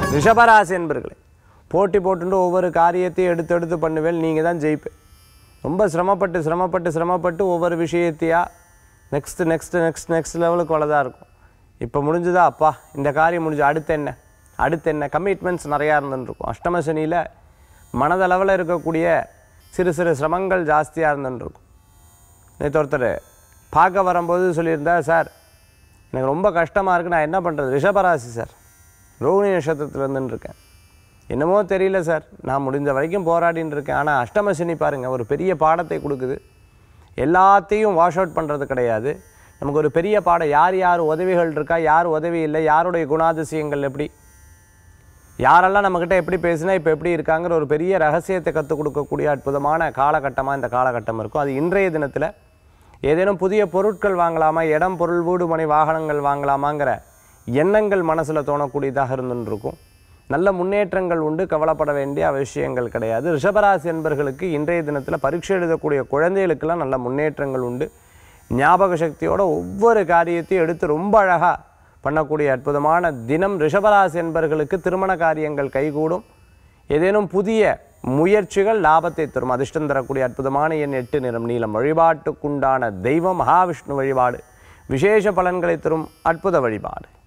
ரிஷபராசி என்பர்களே போட்டி போட்டுட்டு ஒவ்வொரு காரியத்தையும் எடுத்து எடுத்து பண்ணுவேன் நீங்கள் தான் ஜெயிப்பேன் ரொம்ப சிரமப்பட்டு சிரமப்பட்டு சிரமப்பட்டு ஒவ்வொரு விஷயத்தையா நெக்ஸ்ட் நெக்ஸ்ட் நெக்ஸ்ட் நெக்ஸ்ட் லெவலுக்கு வளதாக இருக்கும் இப்போ முடிஞ்சுதா அப்பா இந்த காரியம் முடிஞ்சு அடுத்து என்ன அடுத்து என்ன கமிட்மெண்ட்ஸ் நிறையா இருந்துருக்கும் அஷ்டம சனியில் மனதளவில் இருக்கக்கூடிய சிறு சிறு சிரமங்கள் ஜாஸ்தியாக இருந்துருக்கும் நேற்று ஒருத்தர் பார்க்க வரும்போது சொல்லியிருந்தா சார் எனக்கு ரொம்ப கஷ்டமாக இருக்குது நான் என்ன பண்ணுறது ரிஷபராசி சார் ரோகிணி நட்சத்திரத்தில் இருந்துன்னு இருக்கேன் என்னமோ தெரியல சார் நான் முடிஞ்ச வரைக்கும் போராடின்னு இருக்கேன் ஆனால் அஷ்டம சனி பாருங்கள் ஒரு பெரிய பாடத்தை கொடுக்குது எல்லாத்தையும் வாஷ் அவுட் பண்ணுறது கிடையாது நமக்கு ஒரு பெரிய பாடம் யார் யார் உதவிகள் இருக்கா யார் உதவி இல்லை யாருடைய குணாதிசயங்கள் எப்படி யாரெல்லாம் நம்மக்கிட்ட எப்படி பேசினா இப்போ எப்படி இருக்காங்கிற ஒரு பெரிய ரகசியத்தை கற்றுக் கொடுக்கக்கூடிய அற்புதமான காலகட்டமாக இந்த காலகட்டம் இருக்கும் அது இன்றைய தினத்தில் ஏதேனும் புதிய பொருட்கள் வாங்கலாமா இடம் பொருள் வீடு மனை வாகனங்கள் வாங்கலாமாங்கிற எண்ணங்கள் மனசில் தோணக்கூடியதாக இருந்துன்னு இருக்கும் நல்ல முன்னேற்றங்கள் உண்டு கவலைப்பட வேண்டிய அவசியங்கள் கிடையாது ரிஷபராசி என்பர்களுக்கு இன்றைய தினத்தில் பரீட்சை எழுதக்கூடிய குழந்தைகளுக்கெல்லாம் நல்ல முன்னேற்றங்கள் உண்டு ஞாபக சக்தியோட ஒவ்வொரு காரியத்தையும் எடுத்து ரொம்ப அழகாக பண்ணக்கூடிய அற்புதமான தினம் ரிஷபராசி என்பர்களுக்கு திருமண காரியங்கள் கைகூடும் ஏதேனும் புதிய முயற்சிகள் லாபத்தை தரும் அதிர்ஷ்டம் தரக்கூடிய அற்புதமான எண் எட்டு நிறம் நீளம் வழிபாட்டுக்குண்டான தெய்வம் மகாவிஷ்ணு வழிபாடு விசேஷ பலன்களை தரும் அற்புத வழிபாடு